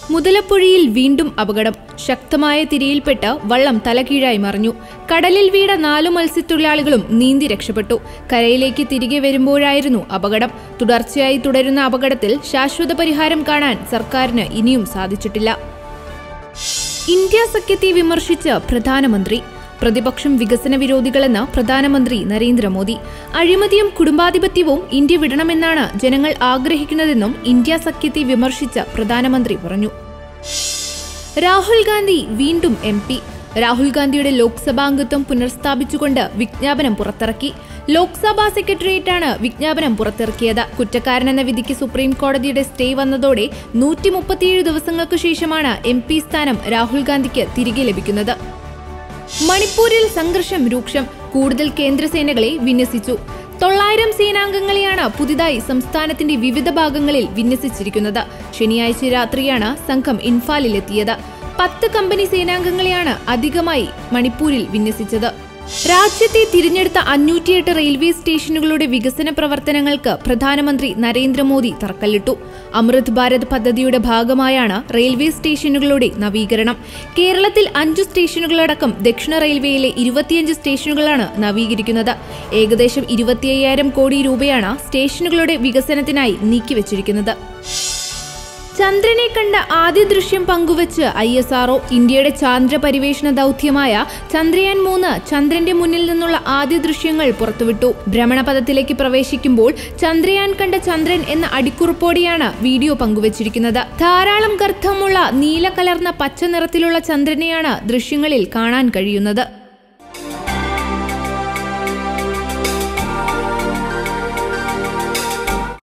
മുതലപ്പുഴയിൽ വീണ്ടും അപകടം ശക്തമായ തിരയിൽപ്പെട്ട് വള്ളം തലകീഴായി മറിഞ്ഞു കടലിൽ വീണ നാലു മത്സ്യത്തൊഴിലാളികളും നീന്തി രക്ഷപ്പെട്ടു കരയിലേക്ക് തിരികെ വരുമ്പോഴായിരുന്നു അപകടം തുടർച്ചയായി തുടരുന്ന അപകടത്തിൽ ശാശ്വത പരിഹാരം കാണാൻ സർക്കാരിന് ഇനിയും സാധിച്ചിട്ടില്ല ഇന്ത്യ സഖ്യത്തെ വിമർശിച്ച് പ്രധാനമന്ത്രി പ്രതിപക്ഷം വികസന വിരോധികളെന്ന് പ്രധാനമന്ത്രി നരേന്ദ്രമോദി അഴിമതിയും കുടുംബാധിപത്യവും ഇന്ത്യ വിടണമെന്നാണ് ജനങ്ങൾ ആഗ്രഹിക്കുന്നതെന്നും ഇന്ത്യ സഖ്യത്തെ വിമർശിച്ച പ്രധാനമന്ത്രി പറഞ്ഞു രാഹുൽ ഗാന്ധി വീണ്ടും എം പി രാഹുൽ ഗാന്ധിയുടെ ലോക്സഭാംഗത്വം പുനഃസ്ഥാപിച്ചുകൊണ്ട് വിജ്ഞാപനം പുറത്തിറക്കി ലോക്സഭാ സെക്രട്ടേറിയറ്റാണ് വിജ്ഞാപനം പുറത്തിറക്കിയത് കുറ്റക്കാരനെന്ന വിധിക്ക് സുപ്രീം കോടതിയുടെ സ്റ്റേ വന്നതോടെ നൂറ്റി മുപ്പത്തിയേഴ് ദിവസങ്ങൾക്ക് ശേഷമാണ് എം പി സ്ഥാനം രാഹുൽ ഗാന്ധിക്ക് തിരികെ ലഭിക്കുന്നത് മണിപ്പൂരിൽ സംഘർഷം രൂക്ഷം കൂടുതൽ കേന്ദ്രസേനകളെ വിന്യസിച്ചു തൊള്ളായിരം സേനാംഗങ്ങളെയാണ് പുതിയതായി സംസ്ഥാനത്തിന്റെ വിവിധ ഭാഗങ്ങളിൽ വിന്യസിച്ചിരിക്കുന്നത് ശനിയാഴ്ച രാത്രിയാണ് സംഘം ഇൻഫാലിലെത്തിയത് പത്ത് കമ്പനി സേനാംഗങ്ങളെയാണ് അധികമായി മണിപ്പൂരിൽ വിന്യസിച്ചത് രാജ്യത്തെ തിരഞ്ഞെടുത്ത അഞ്ഞൂറ്റിയെട്ട് റെയിൽവേ സ്റ്റേഷനുകളുടെ വികസന പ്രവർത്തനങ്ങൾക്ക് പ്രധാനമന്ത്രി നരേന്ദ്രമോദി തറക്കല്ലിട്ടു അമൃത് ഭാരത് പദ്ധതിയുടെ ഭാഗമായാണ് റെയിൽവേ സ്റ്റേഷനുകളുടെ നവീകരണം കേരളത്തിൽ അഞ്ചു സ്റ്റേഷനുകളടക്കം ദക്ഷിണ റെയിൽവേയിലെ ഇരുപത്തിയഞ്ച് സ്റ്റേഷനുകളാണ് നവീകരിക്കുന്നത് ഏകദേശം ഇരുപത്തിയ്യായിരം കോടി രൂപയാണ് സ്റ്റേഷനുകളുടെ വികസനത്തിനായി നീക്കിവച്ചിരിക്കുന്നത് ചന്ദ്രനെ കണ്ട ആദ്യ ദൃശ്യം പങ്കുവച്ച് ഐ എസ് ആർഒ ഇന്ത്യയുടെ ചാന്ദ്ര പരിവേഷണ ദൗത്യമായ ചന്ദ്രയാൻ മൂന്ന് ചന്ദ്രന്റെ മുന്നിൽ നിന്നുള്ള ആദ്യ ദൃശ്യങ്ങൾ പുറത്തുവിട്ടു ഭ്രമണപഥത്തിലേക്ക് പ്രവേശിക്കുമ്പോൾ ചന്ദ്രയാൻ കണ്ട ചന്ദ്രൻ എന്ന അടിക്കുറിപ്പോടെയാണ് വീഡിയോ പങ്കുവച്ചിരിക്കുന്നത് ധാരാളം ഗർത്തമുള്ള നീല കലർന്ന പച്ച നിറത്തിലുള്ള ചന്ദ്രനെയാണ് ദൃശ്യങ്ങളിൽ കാണാൻ കഴിയുന്നത്